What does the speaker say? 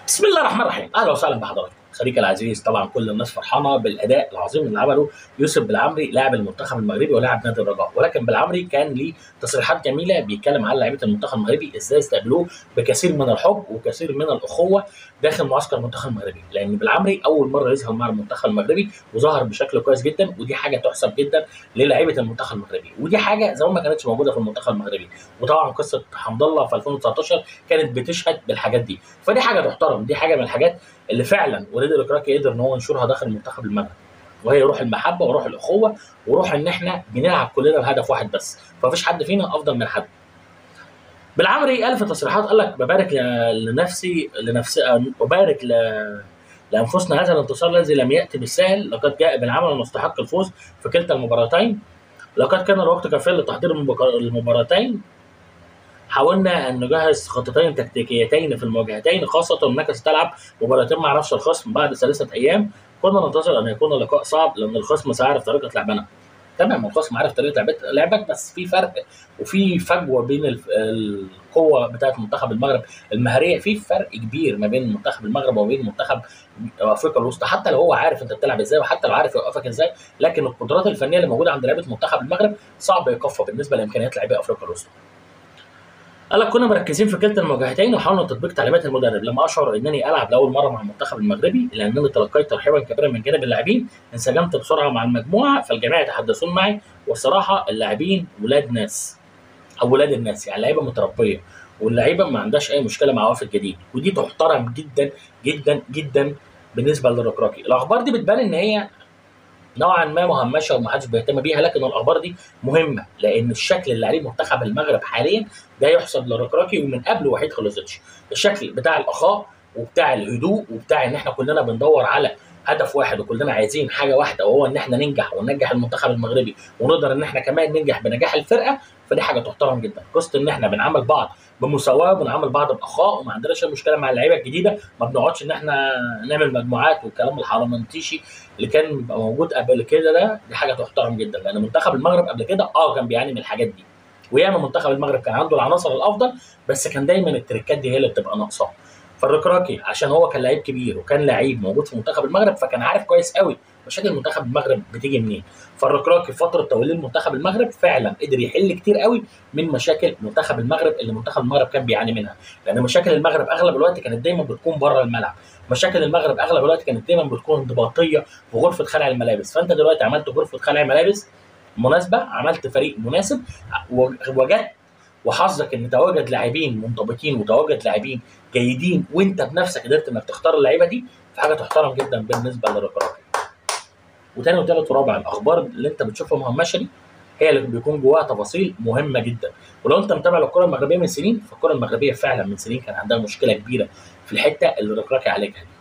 بسم الله الرحمن الرحيم اهلا وسهلا بحضراتكم خليك العزيز طبعا كل الناس فرحانه بالاداء العظيم اللي عمله يوسف بالعمري لاعب المنتخب المغربي ولاعب نادي الرجاء ولكن بالعمري كان ليه تصريحات جميله بيتكلم عن لعيبه المنتخب المغربي ازاي استقبلوه بكثير من الحب وكثير من الاخوه داخل معسكر المنتخب المغربي لان بالعمري اول مره يظهر مع المنتخب المغربي وظهر بشكل كويس جدا ودي حاجه تحسب جدا للاعيبه المنتخب المغربي ودي حاجه زمان ما كانتش موجوده في المنتخب المغربي وطبعا قصه حمد الله في 2019 كانت بتشهد بالحاجات دي فدي حاجه تحترم دي حاجه من الحاجات اللي فعلا وليد الكراكي قدر ان هو ينشرها داخل منتخب المغرب وهي روح المحبه وروح الاخوه وروح ان احنا بنلعب كلنا بهدف واحد بس فمفيش حد فينا افضل من حد بالعمري قال في تصريحات قال لك ببارك ل- لنفسي لنفسي أبارك ل... لانفسنا هذا الانتصار الذي لم ياتي بالسهل لقد جاء بالعمل المستحق الفوز في كلتا المباراتين لقد كان الوقت كافيا لتحضير المبك- المباراتين حاولنا ان نجهز خطتين تكتيكيتين في المواجهتين خاصه انك ستلعب مباراتين مع نفس الخصم بعد ثلاثه ايام كنا ننتظر ان يكون اللقاء صعب لان الخصم سيعرف طريقه لعبنا تمام الخصم عارف طريقه لعبت لعبك بس في فرق وفي فجوه بين الف- القوه بتاعت منتخب المغرب المهريه في فرق كبير ما بين منتخب المغرب وبين منتخب افريقيا الوسطى حتى لو هو عارف انت بتلعب ازاي وحتى لو عارف يوقفك ازاي لكن القدرات الفنيه اللي موجوده عند لعيبه منتخب المغرب صعب ايقافها بالنسبه لامكانيات لاعبي افريقيا الوسطى قال لك كنا مركزين في كلتا المواجهتين وحاولنا تطبيق تعليمات المدرب لما اشعر انني العب لاول مره مع المنتخب المغربي لانني تلقيت ترحيبا كبيرا من جانب اللاعبين انسجمت بسرعه مع المجموعه فالجميع يتحدثون معي والصراحه اللاعبين ولاد ناس او ولاد الناس يعني لعيبه متربيه واللعيبه ما عندهاش اي مشكله مع وافد جديد ودي تحترم جدا جدا جدا بالنسبه للركراكي الاخبار دي بتبان ان هي نوعا ما مهمشه ومحدش بيهتم بيها لكن الاخبار دي مهمه لان الشكل اللي عليه منتخب المغرب حاليا ده يحسب للركراكي ومن قبل وحيد خلصتش الشكل بتاع الاخاء وبتاع الهدوء وبتاع ان احنا كلنا بندور على هدف واحد وكلنا عايزين حاجه واحده وهو ان احنا ننجح وننجح المنتخب المغربي ونقدر ان احنا كمان ننجح بنجاح الفرقه فدي حاجه تحترم جدا قصه ان احنا بنعامل بعض بمساواه وبنعامل بعض باخاء وما عندناش اي مشكله مع اللعيبه الجديده ما بنقعدش ان احنا نعمل مجموعات والكلام الحرمنتيشي اللي كان بيبقى موجود قبل كده ده دي حاجه تحترم جدا لان منتخب المغرب قبل كده اه كان بيعاني من الحاجات دي وياما منتخب المغرب كان عنده العناصر الافضل بس كان دايما التريكات دي هي اللي بتبقى ناقصاه فالركراكي عشان هو كان لعيب كبير وكان لعيب موجود في منتخب المغرب فكان عارف كويس قوي مشاكل منتخب المغرب بتيجي منين فالركراكي فتره توليه منتخب المغرب فعلا قدر يحل كتير قوي من مشاكل منتخب المغرب اللي منتخب المغرب كان بيعاني منها لان مشاكل المغرب اغلب الوقت كانت دايما بتكون بره الملعب مشاكل المغرب اغلب الوقت كانت دايما بتكون انضباطيه في غرفه خلع الملابس فانت دلوقتي عملت غرفه خلع ملابس مناسبه عملت فريق مناسب وجدت وحظك ان تواجد لاعبين منضبطين وتواجد لاعبين جيدين وانت بنفسك قدرت انك تختار اللعيبه دي فحاجه تحترم جدا بالنسبه للركراكي وتاني وتالت ورابع الاخبار اللي انت بتشوفها مهمشه دي هي اللي بيكون جواها تفاصيل مهمه جدا ولو انت متابع الكره المغربيه من سنين فالكره المغربيه فعلا من سنين كان عندها مشكله كبيره في الحته اللي الركراكي عالجها دي